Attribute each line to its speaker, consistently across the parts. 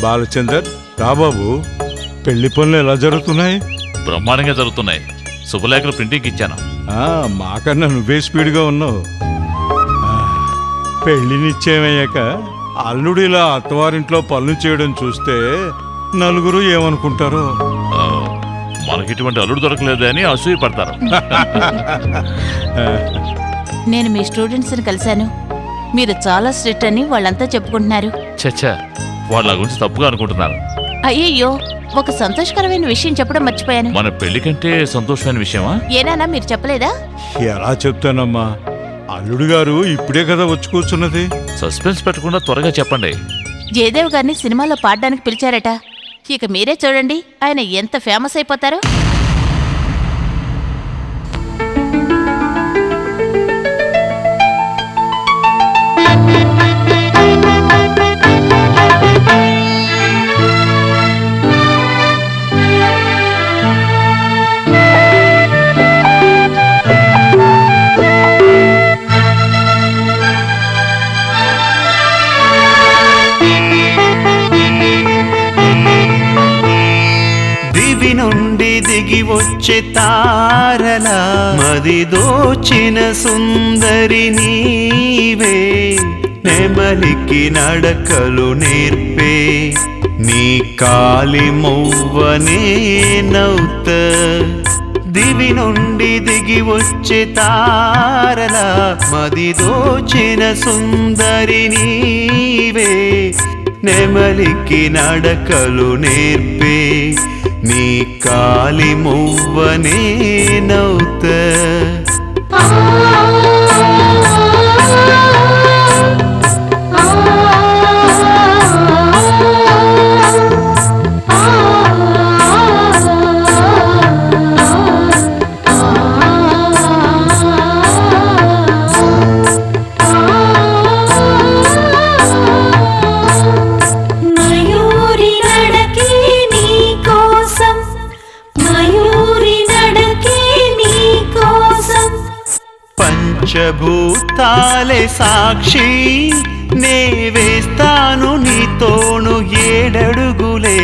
Speaker 1: బాలచందర్ రాబాబు పెళ్లి పనులు ఎలా జరుగుతున్నాయి
Speaker 2: బ్రహ్మాండంగా జరుగుతున్నాయి శుభలేఖలు ప్రింటింగ్ ఇచ్చాను
Speaker 1: ఆ, మాకన్నా నువ్వే స్పీడ్గా ఉన్నావు ఆ, పెళ్లి నిశ్చయమయ్యాక అల్లుడు ఇలా అత్తవారింట్లో పనులు చేయడం చూస్తే నలుగురు ఏమనుకుంటారో
Speaker 2: ఆ, మనకి ఇటువంటి అల్లుడు దొరకలేదు అని అసూయ పడతారు
Speaker 3: నేను మీ స్టూడెంట్స్ని కలిశాను మీరు చాలా స్ట్రిక్ట్ అని వాళ్ళంతా చెప్పుకుంటున్నారు
Speaker 2: చచ్చా వాళ్ళ గురించి తప్పుగా అనుకుంటున్నారు
Speaker 3: అయ్యయ్యో ఒక సంతోషకరమైన విషయం చెప్పడం మర్చిపోయాను
Speaker 2: మన పెళ్లి కంటే సంతోషమైన విషయమా
Speaker 3: ఏనానా మీరు చెప్పలేదా
Speaker 1: ఎలా చెప్తానమ్మా అల్లుడు గారు ఇప్పుడే కదా వచ్చి కూర్చున్నది
Speaker 2: సస్పెన్స్ పెట్టకుండా త్వరగా చెప్పండి
Speaker 3: జయదేవ్ గారిని సినిమాలో పాడడానికి పిలిచారట ఇక మీరే చూడండి ఆయన ఎంత ఫేమస్ అయిపోతారో
Speaker 4: దివి నుండి దిగి వచ్చే తారల మది దోచిన సుందరి నీవే నెమలికి నడకలు నేర్పే నీ కాలి మొవ్వనే నౌత దివి నుండి దిగి వచ్చే తారల మది దోచిన సుందరి నీవే నెమలికి నడకలు నేర్పే నీ కాలి మువ్వనే నౌత
Speaker 5: మయూరి నడకే నీ కోసం మయూరి నడకే నీ కోసం
Speaker 4: పంచభూతాలే సాక్షి నే వేస్తాను నీతోను ఏడడుగులే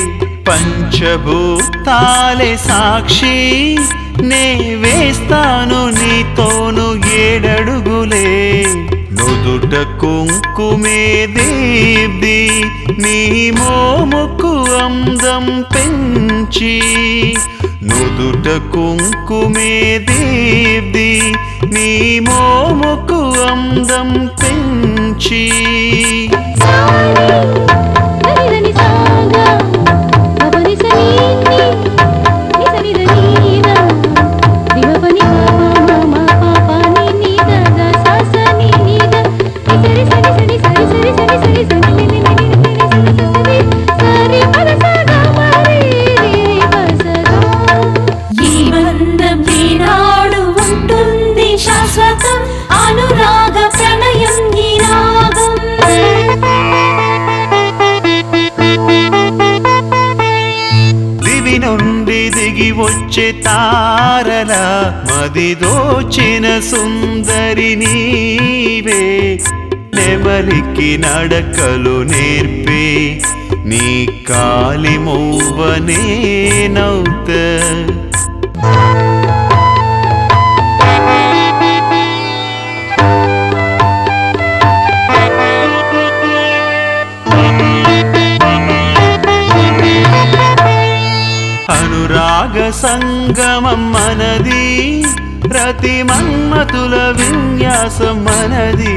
Speaker 4: పంచభూతాలే సాక్షి నే వేస్తాను నీతోను ఏడడుగులే నుదుట కుంకుమే దేబ్ది నీ మోముకు అందం పెంచి నుదుట కుంకుమే దేబ్ది నీ మోముకు అందం పెంచి
Speaker 5: సరిదని సాగా పవని సనీని నిసని దనీదా దివపని మామ పాపాని నీద సాసని నీద నిసరి సరి సరి సరి సరి సరి సరి సరి ని ని ని ని సరి సరి సరి పద సగా మరి రి పసగా ఈ బంధం ఈనాడు ఉంటుంది శాశ్వతం అనురాగ ప్రణయం ఈ రాగం
Speaker 4: దివి నుండి దిగి వచ్చే తారల మది దోచిన సుందరి నీవే నెమలికి నడకలు నేర్పే నీ కాలి మూవనే నౌత అనురాగ సంగమం మనది ప్రతి మన్మతుల విన్యాసం మనది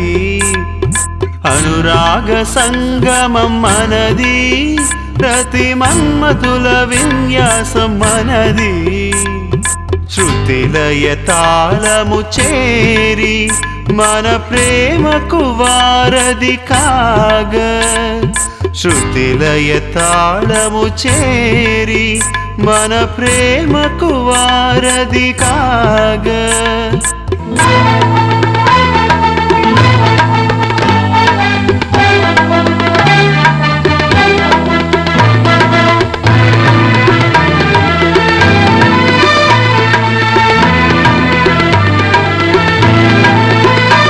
Speaker 4: అనురాగ సంగమం మనది ప్రతి మన్మతుల విన్యాసం మనది శృతిలయ తాళము చేరి మన ప్రేమకు వారధి కాగ శృతిలయ తాళము చేరి మన ప్రేమకు వారధి కాగ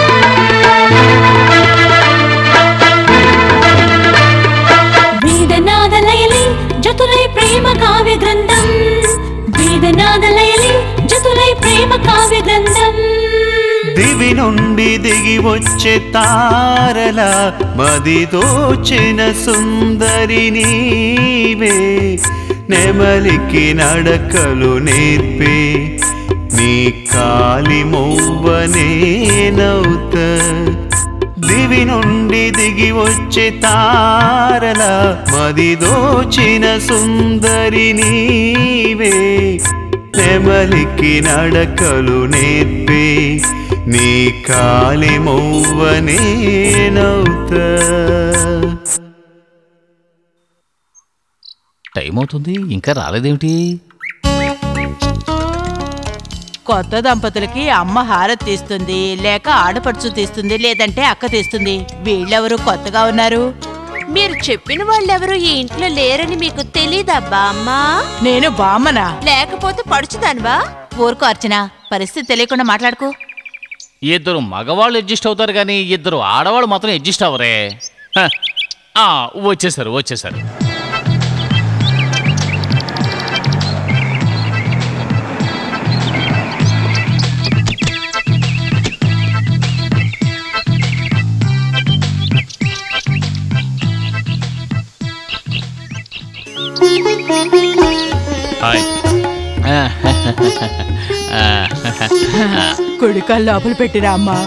Speaker 5: వేదన
Speaker 4: నుండి దిగి వచ్చే తారల మది దోచిన సుందరి నీవే నెమలికి నడకలు నేర్పే నీ కాలి మొవ్వనే నౌత దివి నుండి దిగి వచ్చే తారల మది దోచిన సుందరి నీవే నెమలికి నడకలు నేర్పే నీ కాలి మొవ్వనే నౌత
Speaker 6: టైం అవుతుంది ఇంకా రాలేదేమిటి
Speaker 3: కొత్త దంపతులకి అమ్మ హారతి తీస్తుంది లేక ఆడపడుచు తీస్తుంది లేదంటే అక్క తీస్తుంది వీళ్ళెవరు కొత్తగా ఉన్నారు
Speaker 7: మీరు చెప్పిన వాళ్ళెవరు ఈ ఇంట్లో లేరని మీకు తెలీదబ్బా అమ్మా
Speaker 3: నేను బామ్మనా
Speaker 7: లేకపోతే పడుచుదానివా
Speaker 3: ఊరుకో అర్చన పరిస్థితి తెలియకుండా మాట్లాడుకో
Speaker 6: ఇద్దరు మగవాళ్ళు అడ్జస్ట్ అవుతారు కానీ ఇద్దరు ఆడవాళ్ళు మాత్రం అడ్జస్ట్ అవ్వరే హ. ఆ, వచ్చేసారు వచ్చేసారు
Speaker 2: హాయ్
Speaker 3: కుడికాలు లోపల పెట్టిరా అమ్మా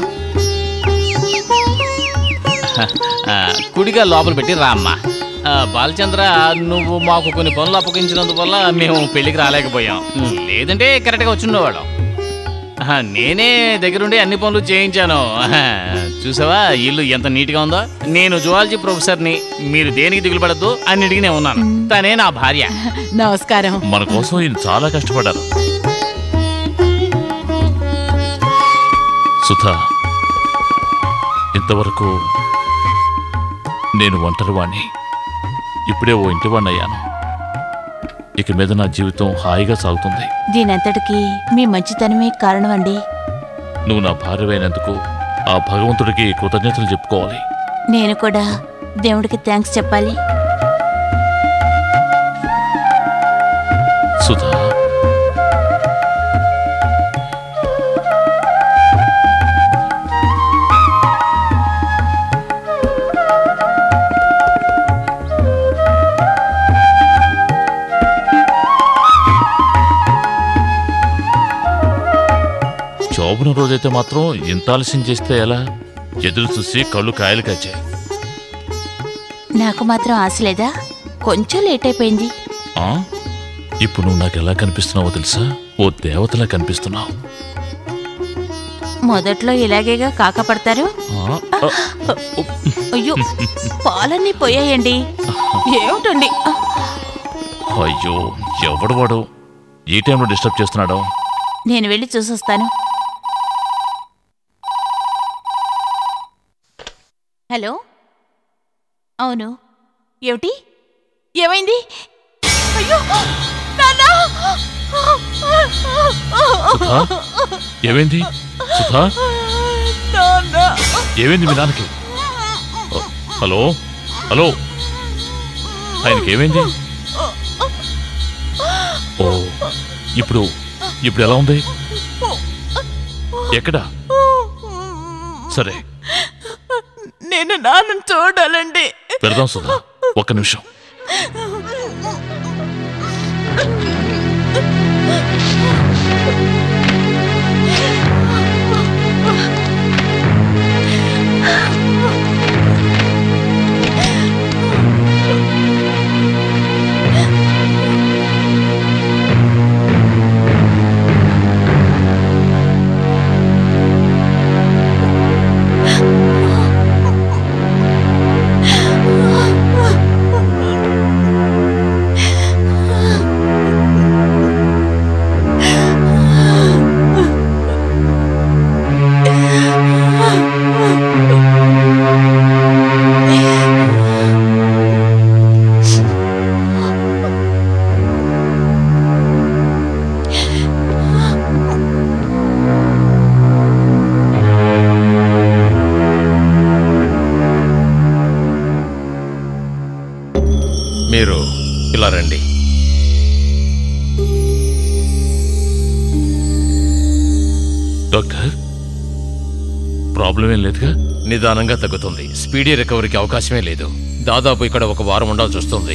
Speaker 6: ఆ, కుడిగా లోపల పెట్టి రా అమ్మా ఆ, బాలచంద్ర నువ్వు మాకు కొన్ని పనులు అప్పగించినందువల్ల మేము పెళ్లికి రాలేకపోయాం లేదంటే కరెక్ట్గా వచ్చి ఉండేవాళ్ళం ఆ, నేనే దగ్గరుండి అన్ని పనులు చేయించాను ఆహా, చూసావా ఇల్లు ఎంత నీట్గా ఉందో నేను జువాలజీ ప్రొఫెసర్ని మీరు దేనికి దిగులు పడద్దు అన్నిటికీ నేను ఉన్నాను తనే నా భార్య
Speaker 3: నమస్కారం
Speaker 2: మన కోసం ఈయన చాలా కష్టపడ్డారు సుధా ఇంతవరకు నేను ఒంటరివాణ్ణి ఇప్పుడే ఓ ఇంటివాణ్ణి అయ్యాను ఇక మీద నా జీవితం హాయిగా సాగుతుంది
Speaker 3: దీనంతటికి మీ మంచితనమే కారణం అండి
Speaker 2: నువ్వు నా భార్యమైనందుకు ఆ భగవంతుడికి కృతజ్ఞతలు చెప్పుకోవాలి
Speaker 3: నేను కూడా దేవుడికి థ్యాంక్స్ చెప్పాలి
Speaker 2: సుధా శోభన రోజైతే మాత్రం ఇంత ఆలస్యం చేస్తే ఎలా ఎదురు చూసి కళ్ళు కాయలు కాచాయి
Speaker 3: నాకు మాత్రం ఆశ లేదా కొంచెం లేట్ అయిపోయింది
Speaker 2: ఆ? ఇప్పుడు నువ్వు నాకు ఎలా కనిపిస్తున్నావో తెలుసా ఓ దేవతలా కనిపిస్తున్నావు
Speaker 3: మొదట్లో ఇలాగేగా కాకపడతారు
Speaker 2: ఆ? ఆ,
Speaker 3: అయ్యో పాలన్నీ పోయాయండి ఏమిటండి
Speaker 2: అయ్యో ఎవడు వాడు ఈ టైంలో డిస్టర్బ్ చేస్తున్నాడు
Speaker 3: నేను వెళ్ళి చూసొస్తాను హలో అవును ఏమిటి ఏమైంది అయ్యో నాన్నా!
Speaker 2: సుధా ఏమైంది సుధా
Speaker 3: నాన్నా!
Speaker 2: ఏమైంది మీ నాన్నకి ఓ, హలో హలో ఆయనకి ఏమైంది ఓ ఇప్పుడు ఇప్పుడు ఎలా ఉంది ఎక్కడా సరే
Speaker 3: నేను నాన్నను చూడాలండి
Speaker 2: పెడదాం సుధా ఒక్క నిమిషం
Speaker 8: మీరు ఇలా రండి
Speaker 2: డాక్టర్ ప్రాబ్లం ఏం లేదుగా
Speaker 8: నిదానంగా తగ్గుతుంది స్పీడీ రికవరీకి అవకాశమే లేదు దాదాపు ఇక్కడ ఒక వారం ఉండాల్సి వస్తుంది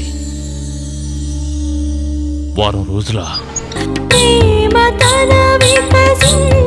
Speaker 2: వారం రోజుల
Speaker 5: ప్రేమ తన వికసించే